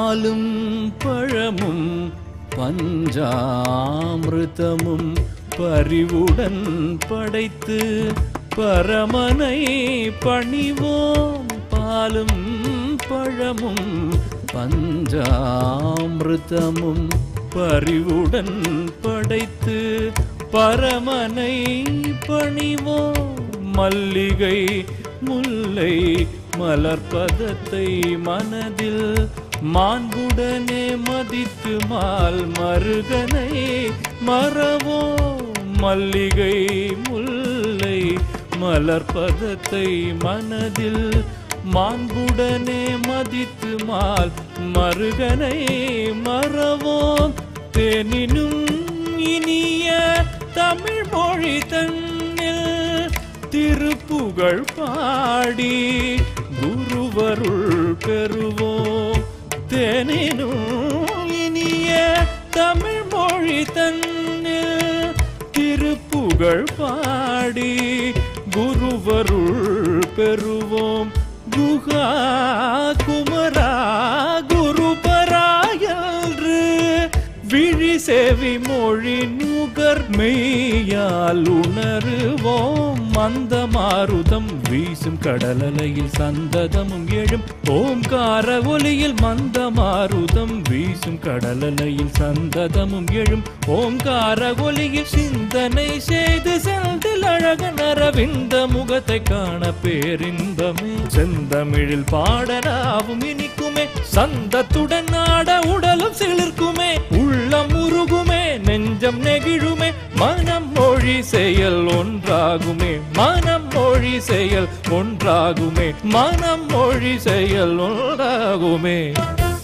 பாலும் பழமும் பஞ்சாமிருதமும் பரிவுடன் படைத்து பரமனை பணிவோம் பாலும் பழமும் பஞ்சாமிருதமும் பரிவுடன் படைத்து பரமனை பணிவோம் மல்லிகை முல்லை மலர்பதத்தை மனதில் மாண்புடனே மதித்து மால் மருகனை மறவோ மல்லிகை முல்லை மலர்பதத்தை மனதில் மாண்புடனே மதித்து மால் மருகனை மறவோம் தேனினும் இனிய தமிழ் மொழி தன்னில் திருப்புகழ் பாடி குருவருள் பெறுவோம் தேனினும் இனிய தமிழ் மொழி தன்னில் திருப்புகழ் பாடி குருவருள் பெறுவோம் குகா குமரா குருபராயன்று விழி செவி மொழி நுகர் மெய்யால் உணருவோம் மந்த மாருதம் வீசும் கடலலையில் சந்ததமும் எழும் ஓம்கார ஒலியில் மந்த மாருதம் வீசும் கடலலையில் சந்ததமும் எழும் ஓம்கார ஒலியில் சிந்தனை செய்து செந்தில் அழகன் அரவிந்த முகத்தை காண பேரின்பமே செந்தமிழில் பாடனாவும் இனிக்குமே சந்தத்துடன் ஆட உடலும் சிலிர்க்குமே உள்ளம் உருகுமே நெஞ்சம் நெகிழுமே மனம் மொழி செயல் ஒன்றாகுமே மனம் மொழி செயல் ஒன்றாகுமே மனம் மொழி செயல் ஒன்றாகுமே